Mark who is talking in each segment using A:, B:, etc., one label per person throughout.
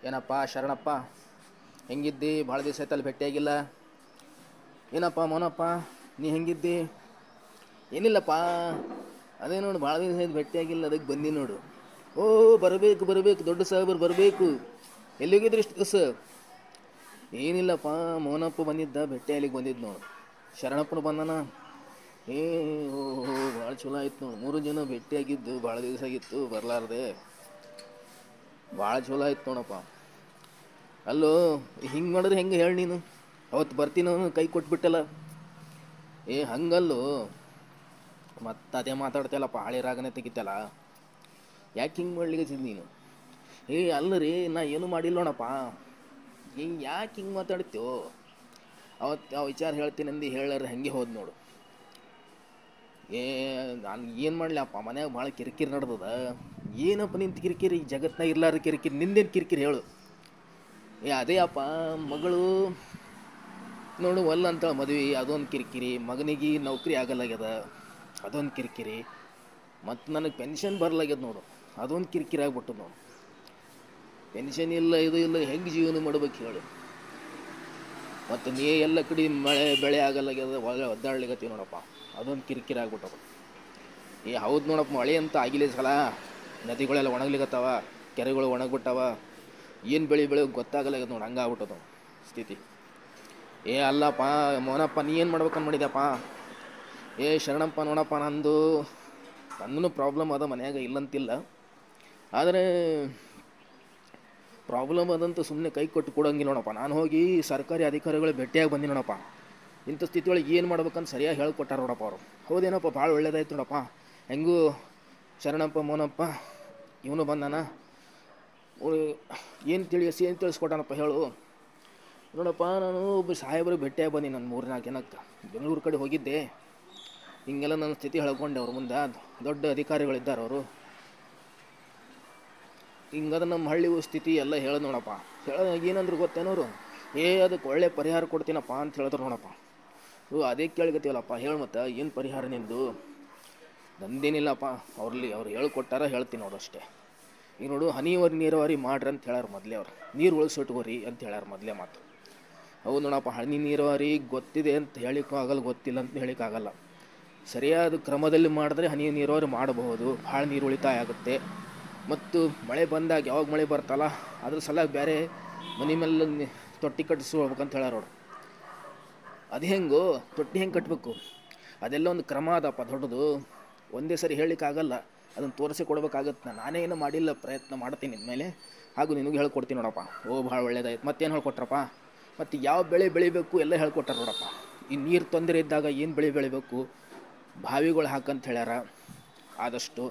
A: ಏನಪ್ಪ ಶರಣಪ್ಪ ಹೆಂಗಿದ್ದಿ ಭಾಳ ದಿವಸ ಆಯ್ತಲ್ಲ ಭೇಟಿಯಾಗಿಲ್ಲ ಏನಪ್ಪ ಮೋನಪ್ಪ ನೀ ಹೆಂಗಿದ್ದಿ ಏನಿಲ್ಲಪ್ಪ ಅದೇ ನೋಡು ಭಾಳ ದಿವಸ ಆಯ್ತು ಭೇಟಿಯಾಗಿಲ್ಲ ಅದಕ್ಕೆ ಬಂದಿ ನೋಡು ಓ ಬರಬೇಕು ಬರಬೇಕು ದೊಡ್ಡ ಸಾಹೇಬರು ಬರಬೇಕು ಎಲ್ಲಿ ಹೋಗಿದ್ರಿ ಇಷ್ಟು ದಿವಸ ಏನಿಲ್ಲಪ್ಪ ಮೋನಪ್ಪ ಬಂದಿದ್ದ ಭೇಟಿ ಅಲ್ಲಿಗೆ ಬಂದಿದ್ದು ನೋಡು ಶರಣಪ್ಪನು ಬಂದನ ಏ ಓ ಭಾಳ ಚಲೋ ಆಯ್ತು ನೋಡು ಮೂರು ಜನ ಭೇಟಿಯಾಗಿದ್ದು ಭಾಳ ದಿವಸ ಆಗಿತ್ತು ಬರಲಾರ್ದೆ ಭಾಳ ಚಲೋ ಆಯ್ತು ನೋಡಪ್ಪ ಅಲ್ಲೋ ಹಿಂಗೆ ಮಾಡಿದ್ರೆ ಹೆಂಗೆ ಹೇಳಿ ನೀನು ಅವತ್ತು ಬರ್ತೀನೋ ಕೈ ಕೊಟ್ಬಿಟ್ಟಲ್ಲ ಏ ಹಂಗಲ್ಲೋ ಮತ್ತೆ ಅದೇ ಮಾತಾಡ್ತಲ್ಲಪ್ಪ ಹಳೆ ರಾಗನೇ ತೆಗಿತಲ್ಲ ಯಾಕೆ ಹಿಂಗೆ ಮಾಡ್ಲಿಕ್ಕೆ ನೀನು ಏ ಅಲ್ಲ ರೀ ನಾ ಏನು ಮಾಡಿಲ್ಲ ನೋಡಪ್ಪ ಹಿಂಗೆ ಯಾಕೆ ಹಿಂಗೆ ಮಾತಾಡ್ತೀವೋ ಅವತ್ತು ಆ ವಿಚಾರ ಹೇಳ್ತೀನಿ ಅಂದು ಹೇಳಾರ ಹಂಗೆ ಹೋದ್ ನೋಡು ಏ ನಾನು ಏನು ಮಾಡಲಪ್ಪ ಮನ್ಯಾಗ ಭಾಳ ಕಿರಿಕಿರಿ ನಡ್ದದ ಏನಪ್ಪ ನಿಂತ ಕಿರಿಕಿರಿ ಈ ಜಗತ್ನಾಗ ಇರ್ಲಾರ ಕಿರಿಕಿರಿ ನಿಂದೇನು ಕಿರಿಕಿರಿ ಹೇಳು ಏ ಅದೇ ಅಪ್ಪ ಮಗಳು ನೋಡು ಒಲ್ಲ ಅಂತ ಮದುವೆ ಅದೊಂದು ಕಿರಿಕಿರಿ ಮಗನಿಗೆ ನೌಕರಿ ಆಗಲ್ಲಾಗ್ಯದ ಅದೊಂದು ಕಿರಿಕಿರಿ ಮತ್ತು ನನಗೆ ಪೆನ್ಷನ್ ಬರಲಾಗ್ಯದ ನೋಡು ಅದೊಂದು ಕಿರಿಕಿರಿ ಆಗ್ಬಿಟ್ಟು ನೋಡು ಪೆನ್ಷನ್ ಇಲ್ಲ ಇದು ಇಲ್ಲ ಹೆಂಗೆ ಜೀವನ ಮಾಡ್ಬೇಕು ಹೇಳು ಮತ್ತು ನೀ ಎಲ್ಲ ಕಡೆ ಮಳೆ ಬೆಳೆ ಆಗಲ್ಲಾಗ್ಯದ ಒಳ್ಳೆ ಒದ್ದಾಡ್ಲಿಕತ್ತೀವಿ ನೋಡಪ್ಪ ಅದೊಂದು ಕಿರಿಕಿರಿ ಆಗ್ಬಿಟ್ಟದ ಏ ಹೌದು ನೋಡಪ್ಪ ಮಳೆ ಅಂತ ಆಗಿಲ್ಲ ಈ ಸಲ ನದಿಗಳೆಲ್ಲ ಒಣಗ್ಲಿಕತ್ತಾವ ಕೆರೆಗಳು ಒಣಗ್ಬಿಟ್ಟಾವ ಏನು ಬೆಳೆ ಬೆಳೆ ಗೊತ್ತಾಗಲ್ಲಾಗ್ಯದ ನೋಡಿ ಹಂಗಾಗ್ಬಿಟ್ಟದ ಸ್ಥಿತಿ ಏ ಅಲ್ಲಪ್ಪ ಮೋನಪ್ಪ ನೀ ಏನು ಮಾಡ್ಬೇಕಂತ ಮಾಡಿದ್ಯಪ್ಪ ಏ ಶರಣಪ್ಪ ನೋಡಪ್ಪ ನಂದು ನಂದು ಪ್ರಾಬ್ಲಮ್ ಅದ ಮನ್ಯಾಗ ಇಲ್ಲಂತಿಲ್ಲ ಆದರೆ ಪ್ರಾಬ್ಲಮ್ ಅದಂತ ಸುಮ್ಮನೆ ಕೈ ಕೊಟ್ಟು ಕೊಡಂಗಿಲ್ಲ ನೋಡಪ್ಪ ನಾನು ಹೋಗಿ ಸರ್ಕಾರಿ ಅಧಿಕಾರಿಗಳು ಭೇಟಿಯಾಗಿ ಬಂದಿ ನೋಡಪ್ಪ ಇಂಥ ಸ್ಥಿತಿ ಒಳಗೆ ಏನು ಮಾಡ್ಬೇಕಂತ ಸರಿಯಾಗಿ ಹೇಳ್ಕೊಟ್ಟಾರ ನೋಡಪ್ಪ ಅವರು ಹೌದೇನಪ್ಪ ಭಾಳ ಒಳ್ಳೇದಾಯ್ತು ನೋಡಪ್ಪ ಹೆಂಗೂ ಶರಣಪ್ಪ ಮೋನಪ್ಪ ಇವನು ಬಂದಾನ ಏನು ತಿಳಿಸಿ ಏನು ತಿಳಿಸ್ಕೊಟ್ಟಾನಪ್ಪ ಹೇಳು ನೋಡಪ್ಪ ನಾನು ಒಬ್ಬ ಸಾಹೇಬರು ಭೇಟಿಯಾಗಿ ಬಂದಿ ನಾನು ಮೂರು ನಾಲ್ಕು ಜನಕ್ಕೆ ಬೆಂಗಳೂರು ಕಡೆ ಹೋಗಿದ್ದೆ ಹಿಂಗೆಲ್ಲ ನನ್ನ ಸ್ಥಿತಿ ಹೇಳ್ಕೊಂಡೆ ಅವ್ರ ಮುಂದೆ ದೊಡ್ಡ ಅಧಿಕಾರಿಗಳಿದ್ದಾರೆ ಅವರು ಹಿಂಗದ ನಮ್ಮ ಹಳ್ಳಿ ಸ್ಥಿತಿ ಎಲ್ಲ ಹೇಳ ನೋಡಪ್ಪ ಹೇಳ ಏನಂದ್ರೆ ಗೊತ್ತೇನೋರು ಏ ಅದಕ್ಕೆ ಒಳ್ಳೆ ಪರಿಹಾರ ಕೊಡ್ತೀನಪ್ಪ ಅಂತ ಹೇಳಿದ್ರು ನೋಡಪ್ಪ ಓ ಅದೇ ಕೇಳ್ಗತ್ತೀವಲ್ಲಪ್ಪ ಹೇಳು ಮತ್ತೆ ಏನು ಪರಿಹಾರ ನಿಂದು ನಂದೇನಿಲ್ಲಪ್ಪ ಅವ್ರಲ್ಲಿ ಅವ್ರು ಹೇಳ್ಕೊಟ್ಟಾರ ಹೇಳ್ತೀನಿ ನೋಡು ಅಷ್ಟೇ ಈಗ ನೋಡು ಹನಿವರಿ ನೀರಾವರಿ ಮಾಡ್ರಿ ಅಂತ ಹೇಳ್ಯಾರ ಮೊದಲೇ ಅವ್ರು ನೀರು ಉಳಿಸಿಟ್ಕೋರಿ ಅಂತ ಹೇಳ್ಯಾರ ಮೊದಲೇ ಮಾತು ಹೌದು ನೋಡಪ್ಪ ಹನಿ ನೀರಾವರಿ ಗೊತ್ತಿದೆ ಅಂತ ಹೇಳಿಕ್ಕೂ ಆಗಲ್ಲ ಗೊತ್ತಿಲ್ಲ ಅಂತ ಹೇಳಿಕ್ಕಾಗಲ್ಲ ಸರಿಯಾದ ಕ್ರಮದಲ್ಲಿ ಮಾಡಿದ್ರೆ ಹನಿ ನೀರಾವರಿ ಮಾಡಬಹುದು ಭಾಳ ನೀರು ಉಳಿತಾಯ ಆಗುತ್ತೆ ಮತ್ತು ಮಳೆ ಬಂದಾಗ ಯಾವಾಗ ಮಳೆ ಬರ್ತಲ್ಲ ಅದ್ರ ಸಲ ಬೇರೆ ಮನೆ ಮೇಲೆ ನಿ- ತೊಟ್ಟಿ ಕಟ್ಟಿಸ್ಕೋಬೇಕಂತ ಹೇಳ್ಯಾರ ಅವ್ರು ಅದು ಹೆಂಗೋ ತೊಟ್ಟಿ ಹೆಂಗೆ ಕಟ್ಟಬೇಕು ಅದೆಲ್ಲ ಒಂದು ಕ್ರಮ ಅದಪ್ಪ ದೊಡ್ಡದು ಒಂದೇ ಸರಿ ಹೇಳಲಿಕ್ಕಾಗಲ್ಲ ಅದನ್ನು ತೋರಿಸಿ ಕೊಡ್ಬೇಕಾಗತ್ತೆ ನಾನು ನಾನೇ ಏನೂ ಮಾಡಿಲ್ಲ ಪ್ರಯತ್ನ ಮಾಡ್ತೀನಿ ಇನ್ಮೇಲೆ ಹಾಗೂ ನಿನಗೆ ಹೇಳ್ಕೊಡ್ತೀನಿ ನೋಡಪ್ಪ ಓ ಭಾಳ ಒಳ್ಳೇದಾಯ್ತು ಮತ್ತೇನು ಹೇಳ್ಕೊಟ್ರಪ್ಪ ಮತ್ತು ಯಾವ ಬೆಳೆ ಬೆಳಿಬೇಕು ಎಲ್ಲ ಹೇಳ್ಕೊಟ್ಟಾರ ನೋಡಪ್ಪ ಈ ನೀರು ತೊಂದರೆ ಇದ್ದಾಗ ಏನು ಬೆಳೆ ಬೆಳಿಬೇಕು ಬಾವಿಗಳು ಹಾಕಂತ ಹೇಳ್ಯಾರ ಆದಷ್ಟು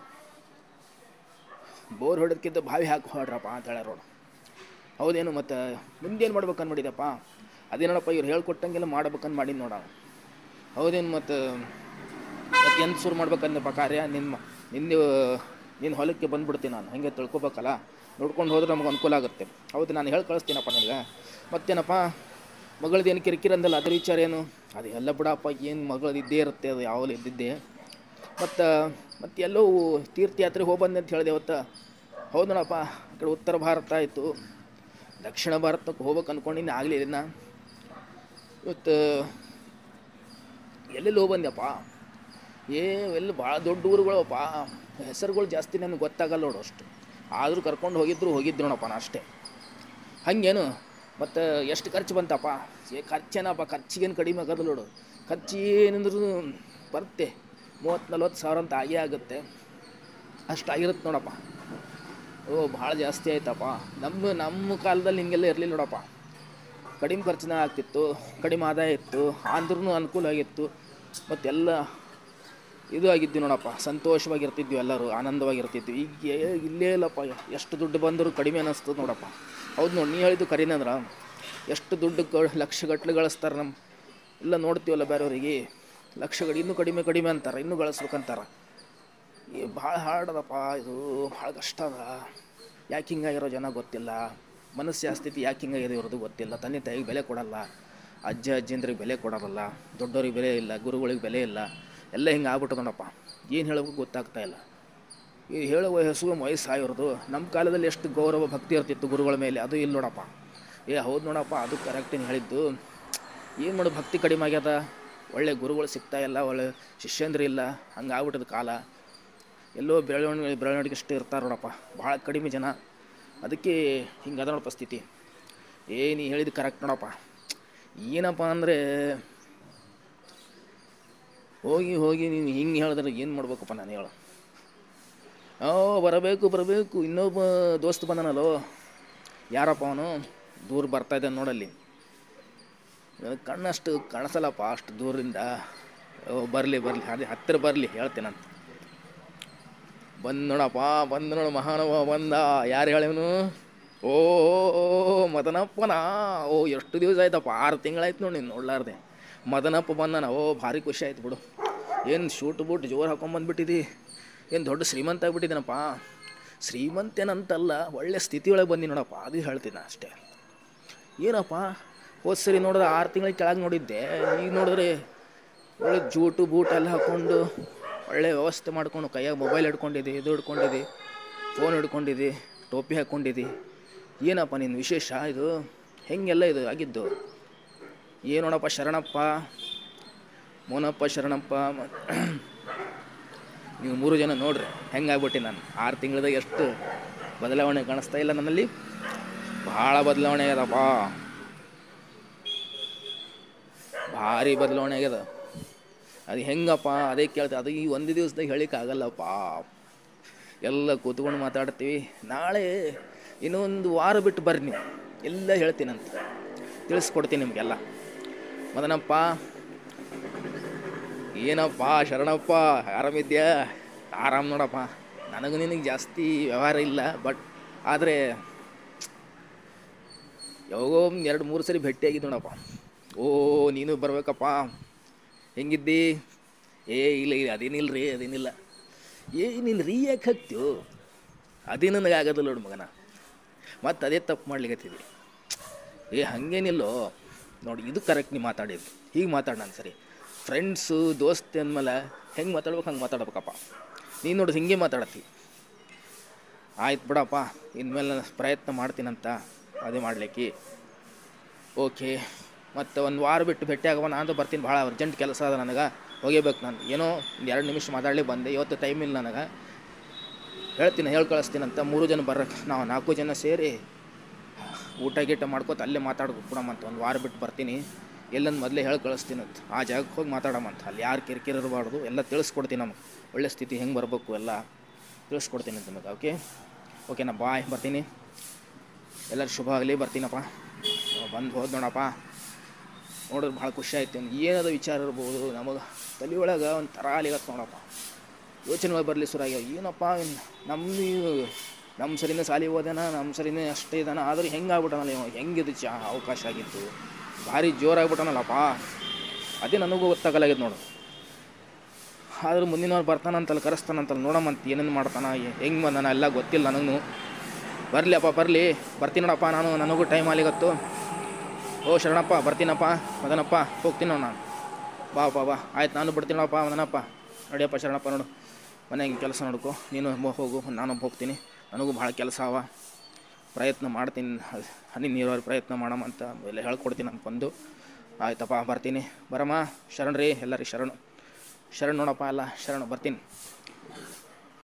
A: ಬೋರ್ ಹೊಡೆದಕ್ಕಿಂತ ಬಾವಿ ಹಾಕಿ ಹೊಡ್ರಪ್ಪ ಅಂತ ಹೇಳ್ಯಾರ ನೋಡು ಹೌದೇನು ಮತ್ತು ಮುಂದೇನು ಮಾಡ್ಬೇಕಂತ ಮಾಡಿದಪ್ಪ ಅದೇನೋಡಪ್ಪ ಇವ್ರು ಹೇಳ್ಕೊಟ್ಟಂಗೆಲ್ಲ ಮಾಡ್ಬೇಕಂತ ಮಾಡೀನಿ ನೋಡ ಹೌದೇನು ಮತ್ತು ಮತ್ತು ಎಂತ ಶುರು ಮಾಡ್ಬೇಕಂದಪ್ಪ ಕಾರ್ಯ ನಿಮ್ಮ ನಿಂದು ನಿನ್ನ ಹೊಲಕ್ಕೆ ಬಂದ್ಬಿಡ್ತೀನಿ ನಾನು ಹಂಗೆ ತಿಳ್ಕೊಬೇಕಲ್ಲ ನೋಡ್ಕೊಂಡು ಹೋದ್ರೆ ನಮಗೆ ಅನುಕೂಲ ಆಗುತ್ತೆ ಹೌದು ನಾನು ಹೇಳಿ ಕಳಿಸ್ತೀನಪ್ಪ ನಿನಗೆ ಮತ್ತೇನಪ್ಪ ಮಗಳದ್ದು ಏನು ಕಿರಿಕಿರಿ ಅಂದಲ್ಲ ಅದ್ರ ವಿಚಾರ ಏನು ಅದು ಎಲ್ಲ ಬಿಡಪ್ಪ ಏನು ಮಗಳದ್ದು ಇದ್ದೇ ಇರುತ್ತೆ ಅದು ಯಾವಾಗಲೂ ಇದ್ದಿದ್ದೆ ಮತ್ತು ಮತ್ತು ಎಲ್ಲೋ ತೀರ್ಥಯಾತ್ರೆಗೆ ಹೋಗಿ ಬಂದೆ ಅಂತ ಹೇಳಿದೆ ಅವತ್ತು ಹೌದು ನೋಡಪ್ಪ ಆ ಕಡೆ ಉತ್ತರ ಭಾರತ ಆಯಿತು ದಕ್ಷಿಣ ಭಾರತಕ್ಕೆ ಹೋಗ್ಬೇಕು ಅನ್ಕೊಂಡಿನಿ ಆಗಲಿಲ್ಲ ಇನ್ನು ಇವತ್ತು ಎಲ್ಲೆಲ್ಲಿ ಹೋಗಿ ಬಂದ್ಯಪ್ಪ ಏ ಎಲ್ಲಿ ಭಾಳ ದೊಡ್ಡ ಊರುಗಳಪ್ಪ ಹೆಸರುಗಳು ಜಾಸ್ತಿ ನನಗೆ ಗೊತ್ತಾಗಲ್ಲ ನೋಡು ಅಷ್ಟು ಆದರೂ ಕರ್ಕೊಂಡು ಹೋಗಿದ್ರು ಹೋಗಿದ್ದು ನೋಡಪ್ಪ ನಾ ಅಷ್ಟೇ ಹಂಗೇನು ಮತ್ತು ಎಷ್ಟು ಖರ್ಚು ಬಂತಪ್ಪ ಏ ಖರ್ಚೇನಪ್ಪ ಖರ್ಚಿಗೇನು ಕಡಿಮೆ ಆಗೋದು ನೋಡು ಖರ್ಚು ಏನಂದ್ರೂ ಬರುತ್ತೆ ಮೂವತ್ತು ನಲ್ವತ್ತು ಸಾವಿರ ಅಂತ ಆಗೇ ಆಗುತ್ತೆ ಅಷ್ಟು ಆಗಿರುತ್ತೆ ನೋಡಪ್ಪ ಓ ಭಾಳ ಜಾಸ್ತಿ ಆಯ್ತಪ್ಪ ನಮ್ಮ ನಮ್ಮ ಕಾಲದಲ್ಲಿ ಹಿಂಗೆಲ್ಲ ಇರಲಿಲ್ಲ ನೋಡಪ್ಪ ಕಡಿಮೆ ಖರ್ಚಿನ ಆಗ್ತಿತ್ತು ಕಡಿಮೆ ಆದಾಯ ಇತ್ತು ಅಂದ್ರೂ ಅನುಕೂಲ ಆಗಿತ್ತು ಮತ್ತೆಲ್ಲ ಇದು ಆಗಿದ್ವಿ ನೋಡಪ್ಪ ಸಂತೋಷವಾಗಿರ್ತಿದ್ವಿ ಎಲ್ಲರೂ ಆನಂದವಾಗಿರ್ತಿದ್ವಿ ಈಗ ಏ- ಇಲ್ಲೇ ಇಲ್ಲಪ್ಪ ಎಷ್ಟು ದುಡ್ಡು ಬಂದರೂ ಕಡಿಮೆ ಅನ್ನಿಸ್ತದೆ ನೋಡಪ್ಪ ಹೌದು ನೋಡಿ ನೀ ಹೇಳಿದ್ದು ಕರೀನಂದ್ರೆ ಎಷ್ಟು ದುಡ್ಡು ಕ ಲಕ್ಷಗಟ್ಟಲೆ ಗಳಿಸ್ತಾರೆ ನಮ್ಮ ಎಲ್ಲ ನೋಡ್ತೀವಲ್ಲ ಬೇರೆಯವರಿಗೆ ಲಕ್ಷಗಳು ಇನ್ನೂ ಕಡಿಮೆ ಕಡಿಮೆ ಅಂತಾರೆ ಇನ್ನೂ ಗಳಿಸ್ಬೇಕಂತಾರೆ ಏ ಭಾಳ ಹಾರ್ಡ್ ಅದಪ್ಪ ಇದು ಭಾಳ ಕಷ್ಟ ಅದ ಯಾಕೆ ಹಿಂಗಾಗಿರೋ ಜನ ಗೊತ್ತಿಲ್ಲ ಮನಸ್ಸು ಸ್ಥಿತಿ ಯಾಕೆ ಹಿಂಗಾಗಿದೆ ಇರೋದು ಗೊತ್ತಿಲ್ಲ ತಂದೆ ತಾಯಿಗೆ ಬೆಲೆ ಕೊಡಲ್ಲ ಅಜ್ಜ ಅಜ್ಜಿಂದ್ರಿಗೆ ಬೆಲೆ ಕೊಡೋಲ್ಲ ದೊಡ್ಡವ್ರಿಗೆ ಬೆಲೆ ಇಲ್ಲ ಗುರುಗಳಿಗೆ ಬೆಲೆ ಇಲ್ಲ ಎಲ್ಲ ಹಿಂಗೆ ಆಗ್ಬಿಟ್ಟು ನೋಡಪ್ಪ ಏನು ಹೇಳಬೇಕು ಗೊತ್ತಾಗ್ತಾ ಇಲ್ಲ ಈ ಹೇಳುವ ಹೆಸರು ವಯಸ್ಸಾಗಿರೋದು ನಮ್ಮ ಕಾಲದಲ್ಲಿ ಎಷ್ಟು ಗೌರವ ಭಕ್ತಿ ಇರ್ತಿತ್ತು ಗುರುಗಳ ಮೇಲೆ ಅದು ಇಲ್ಲ ನೋಡಪ್ಪ ಏ ಹೌದು ನೋಡಪ್ಪ ಅದು ಕರೆಕ್ಟ್ ನೀನು ಹೇಳಿದ್ದು ಏನು ಮಾಡು ಭಕ್ತಿ ಕಡಿಮೆ ಆಗ್ಯದ ಒಳ್ಳೆ ಗುರುಗಳು ಸಿಗ್ತಾ ಇಲ್ಲ ಒಳ್ಳೆ ಶಿಷ್ಯಂದ್ರು ಇಲ್ಲ ಹಂಗೆ ಆಗ್ಬಿಟ್ಟದ ಕಾಲ ಎಲ್ಲೋ ಬೆಳವಣಿಗೆ ಬೆಳವಣಿಗೆ ಅಷ್ಟು ಇರ್ತಾರೆ ನೋಡಪ್ಪ ಭಾಳ ಕಡಿಮೆ ಜನ ಅದಕ್ಕೆ ಹಿಂಗೆ ಅದ ನೋಡಪ್ಪ ಸ್ಥಿತಿ ಏ ನೀ ಹೇಳಿದ್ದು ಕರೆಕ್ಟ್ ನೋಡಪ್ಪ ಏನಪ್ಪ ಅಂದರೆ ಹೋಗಿ ಹೋಗಿ ನೀನು ಹಿಂಗೆ ಹೇಳಿದ್ರೆ ಏನು ಮಾಡ್ಬೇಕಪ್ಪ ನಾನು ಹೇಳು ಓ ಬರಬೇಕು ಬರಬೇಕು ಇನ್ನೊಬ್ಬ ದೋಸ್ತ್ ಬಂದನಲ್ಲೋ ಯಾರಪ್ಪ ಅವನು ದೂರ ಬರ್ತಾ ಇದ್ದಾನೆ ನೋಡಲ್ಲಿ ನನಗೆ ಕಣ್ಣಷ್ಟು ಕಾಣಿಸಲ್ಲಪ್ಪ ಅಷ್ಟು ದೂರದಿಂದ ಓ ಬರಲಿ ಬರಲಿ ಅದೇ ಹತ್ತಿರ ಬರಲಿ ಹೇಳ್ತೇನಂತ ಬಂದ್ ನೋಡಪ್ಪ ಬಂದ್ ನೋಡು ಮಹಾನವ ಬಂದ ಯಾರು ಹೇಳವನು ಓ ಓ, ಮದನಪ್ಪನಾ ಓ ಎಷ್ಟು ದಿವಸ ಆಯ್ತಪ್ಪ ಆರು ತಿಂಗಳಾಯ್ತು ನೋಡಿ ನೀನು ನೋಡ್ಲಾರ್ದೆ ಮದನಪ್ಪ ಬಂದನ ಓ ಭಾರಿ ಖುಷಿ ಆಯ್ತು ಬಿಡು ಏನು ಶೂಟ್ ಬೂಟ್ ಜೋರು ಹಾಕೊಂಬಂದ್ಬಿಟ್ಟಿದಿ ಏನು ದೊಡ್ಡ ಶ್ರೀಮಂತ ಆಗ್ಬಿಟ್ಟಿದ್ದೀನಪ್ಪ ಶ್ರೀಮಂತೇನಂತಲ್ಲ ಒಳ್ಳೆ ಸ್ಥಿತಿಯೊಳಗೆ ಬಂದಿ ನೋಡಪ್ಪ ಅದು ಹೇಳ್ತೀನಿ ನಾ ಅಷ್ಟೇ ಏನಪ್ಪ ಹೋದ ಸರಿ ನೋಡಿದ್ರೆ ಆರು ತಿಂಗಳ ಕೆಳಗೆ ನೋಡಿದ್ದೆ ಈಗ ನೋಡಿದ್ರೆ ಒಳ್ಳೆ ಜೂಟು ಬೂಟ್ ಎಲ್ಲ ಹಾಕ್ಕೊಂಡು ಒಳ್ಳೆ ವ್ಯವಸ್ಥೆ ಮಾಡ್ಕೊಂಡು ಕೈಯಾಗ ಮೊಬೈಲ್ ಹಿಡ್ಕೊಂಡಿದ್ದಿ ಇದು ಹಿಡ್ಕೊಂಡಿದ್ದಿ ಫೋನ್ ಹಿಡ್ಕೊಂಡಿದ್ದಿ ಟೋಪಿ ಹಾಕ್ಕೊಂಡಿದ್ದಿ ಏನಪ್ಪ ನಿನ್ನ ವಿಶೇಷ ಇದು ಹೆಂಗೆಲ್ಲ ಇದು ಆಗಿದ್ದು ಏನೋಣಪ್ಪ ಶರಣಪ್ಪ ಮೋನಪ್ಪ ಶರಣಪ್ಪ ಮ- ನೀವು ಮೂರು ಜನ ನೋಡ್ರಿ ಹೆಂಗಾಗ್ಬಿಟ್ಟೆ ನಾನು ಆರು ತಿಂಗಳದಾಗ ಎಷ್ಟು ಬದಲಾವಣೆ ಕಾಣಿಸ್ತಾ ಇಲ್ಲ ನನ್ನಲ್ಲಿ ಭಾಳ ಬದಲಾವಣೆ ಆಗ್ಯದಪ್ಪ ಭಾರಿ ಬದಲಾವಣೆ ಆಗ್ಯದ ಅದು ಹೆಂಗಪ್ಪ ಅದೇ ಕೇಳ್ತೆ ಅದು ಈ ಒಂದು ದಿವಸದಾಗ ಹೇಳಿಕ್ಕೆ ಆಗಲ್ಲಪ್ಪ ಎಲ್ಲ ಕೂತ್ಕೊಂಡು ಮಾತಾಡ್ತೀವಿ ನಾಳೆ ಇನ್ನೊಂದು ವಾರ ಬಿಟ್ಟು ಬರ್ರಿ ನೀವು ಎಲ್ಲ ಹೇಳ್ತೀನಂತ ತಿಳಿಸ್ಕೊಡ್ತೀನಿ ನಿಮಗೆಲ್ಲ ಮದನಪ್ಪ ಏನಪ್ಪ ಶರಣಪ್ಪ ಆರಾಮಿದ್ಯಾ ಆರಾಮ್ ನೋಡಪ್ಪ ನನಗೂ ನಿನಗೆ ಜಾಸ್ತಿ ವ್ಯವಹಾರ ಇಲ್ಲ ಬಟ್ ಆದರೆ ಯಾವಾಗೋ ಒಂದು ಎರಡು ಮೂರು ಸರಿ ಭೇಟಿಯಾಗಿದ್ದು ನೋಡಪ್ಪ ಓ ನೀನು ಬರ್ಬೇಕಪ್ಪ ಹೆಂಗಿದ್ದಿ ಏ ಇಲ್ಲ ಇಲ್ಲ ಅದೇನಿಲ್ಲ ರೀ ಅದೇನಿಲ್ಲ ಏ ನೀನು ರೀ ಯಾಕೆ ಹಾಕ್ತೀವೋ ಅದೇ ನನಗೆ ಆಗೋದಿಲ್ಲ ನೋಡು ಮಗನ ಮತ್ತು ಅದೇ ತಪ್ಪು ಮಾಡ್ಲಿಕ್ಕತ್ತಿದ್ದಿ ಏ ಹಾಗೇನಿಲ್ಲೋ ನೋಡಿ ಇದು ಕರೆಕ್ಟ್ ನೀ ಮಾತಾಡಿದ್ದು ಹೀಗೆ ಮಾತಾಡ ನಾನು ಸರಿ ಫ್ರೆಂಡ್ಸು ದೋಸ್ತಿ ಅಂದಮೇಲೆ ಹೆಂಗೆ ಮಾತಾಡ್ಬೇಕು ಹಂಗೆ ಮಾತಾಡ್ಬೇಕಪ್ಪ ನೀನು ನೋಡಿ ಹಿಂಗೆ ಮಾತಾಡತ್ತಿ ಆಯ್ತು ಬಿಡಪ್ಪ ಇನ್ಮೇಲೆ ನಾನು ಪ್ರಯತ್ನ ಮಾಡ್ತೀನಂತ ಅದೇ ಮಾಡ್ಲಿಕ್ಕೆ ಓಕೆ ಮತ್ತು ಒಂದು ವಾರ ಬಿಟ್ಟು ಭೇಟಿ ಆಗವ ನಾನು ಬರ್ತೀನಿ ಭಾಳ ಅರ್ಜೆಂಟ್ ಕೆಲಸ ಅದ ನನಗೆ ಹೋಗೇಬೇಕು ನಾನು ಏನೋ ಒಂದು ಎರಡು ನಿಮಿಷ ಮಾತಾಡ್ಲಿಕ್ಕೆ ಬಂದೆ ಇವತ್ತು ಟೈಮ್ ಇಲ್ಲ ನನಗೆ ಹೇಳ್ತೀನಿ ಹೇಳಿ ಕಳಿಸ್ತೀನಂತ ಮೂರು ಜನ ಬರೋಕ್ಕೆ ನಾವು ನಾಲ್ಕು ಜನ ಸೇರಿ ಊಟ ಗೀಟ ಮಾಡ್ಕೋತ ಅಲ್ಲೇ ಮಾತಾಡ್ಕೊ ಕೊಡಮಂತ ಒಂದು ವಾರ ಬಿಟ್ಟು ಬರ್ತೀನಿ ಎಲ್ಲಂದು ಮೊದಲೇ ಹೇಳಿ ಕಳಿಸ್ತೀನಂತ ಆ ಜಾಗಕ್ಕೆ ಹೋಗಿ ಮಾತಾಡಮಂತ ಅಲ್ಲಿ ಯಾರು ಕಿರಿಕಿರಿ ಇರಬಾರ್ದು ಎಲ್ಲ ತಿಳಿಸ್ಕೊಡ್ತೀನಿ ನಮಗೆ ಒಳ್ಳೆ ಸ್ಥಿತಿ ಹೆಂಗೆ ಬರಬೇಕು ಎಲ್ಲ ತಿಳಿಸ್ಕೊಡ್ತೀನಿ ಅಂತ ನಿಮಗೆ ಓಕೆ ಓಕೆನಾ ಬಾಯ್ ಬರ್ತೀನಿ ಎಲ್ಲರೂ ಶುಭ ಆಗಲಿ ಬರ್ತೀನಪ್ಪ ಬಂದು ಹೋದ್ ನೋಡಪ್ಪ ನೋಡಿದ್ರೆ ಭಾಳ ಖುಷಿ ಆಯ್ತು ಏನದ ವಿಚಾರ ಇರ್ಬೋದು ನಮಗೆ ತಲೆ ಒಳಗೆ ಒಂದು ಥರ ಅಲಿಗತ್ತೆ ನೋಡಪ್ಪ ಯೋಚನೆಗಳು ಬರಲಿ ಸುರಾಗ್ಯಾವ ಏನಪ್ಪ ನಮ್ಮ ನಮ್ಮ ಸರಿನೇ ಸಾಲಿ ಓದೇನ ನಮ್ಮ ಸರಿನೇ ಅಷ್ಟೇ ಇದಾನ ಆದ್ರೆ ಹೆಂಗೆ ಆಗ್ಬಿಟ್ಟನಲ್ಲ ಇವ ಹೆಂಗಿದು ಚಾ ಅವಕಾಶ ಆಗಿತ್ತು ಭಾರಿ ಜೋರಾಗ್ಬಿಟ್ಟನಲ್ಲಪ್ಪ ಅದೇ ನನಗೂ ಗೊತ್ತಾಗಲಾಗಿದೆ ನೋಡು ಆದ್ರೆ ಮುಂದಿನವ್ರು ಬರ್ತಾನಂತಲ್ಲ ಕರೆಸ್ತಾನಂತಲ್ಲ ನೋಡಮ್ಮಂತ ಏನೇನು ಮಾಡ್ತಾನ ಹೆಂಗೆ ಬಂದಾನ ಎಲ್ಲ ಗೊತ್ತಿಲ್ಲ ನನಗೂ ಬರಲಿ ಅಪ್ಪ ಬರಲಿ ಬರ್ತೀನಿ ನೋಡಪ್ಪ ನಾನು ನನಗೂ ಟೈಮ್ ಆಲಿಗತ್ತು ಓ ಶರಣಪ್ಪ ಬರ್ತೀನಪ್ಪ ಮದನಪ್ಪ ಹೋಗ್ತೀನಿ ನೋಡು ನಾನು ಬಾ ಬಾ ಬಾ ಆಯ್ತು ನಾನು ಬಿಡ್ತೀನಿ ನೋಡಪ್ಪ ಮದನಪ್ಪ ನಡಿಯಪ್ಪ ಶರಣಪ್ಪ ನೋಡು ಮನೆಗೆ ಕೆಲಸ ನೋಡ್ಕೊ ನೀನು ಮೊ- ಹೋಗು ನಾನು ಹೋಗ್ತೀನಿ ನನಗೂ ಭಾಳ ಕೆಲಸ ಅವ ಪ್ರಯತ್ನ ಮಾಡ್ತೀನಿ ಹ- ಹನಿ ನೀರಾವರಿ ಪ್ರಯತ್ನ ಮಾಡಮಂತ ಎಲ್ಲ ಹೇಳ್ಕೊಡ್ತೀನಿ ಅಂತ ಬಂದು ಆಯ್ತಪ್ಪ ಬರ್ತೀನಿ ಬರಮ್ಮ ಶರಣ್ ರೀ ಎಲ್ಲರಿಗೆ ಶರಣು ಶರಣ್ ನೋಡಪ್ಪ ಎಲ್ಲ ಶರಣು ಬರ್ತೀನಿ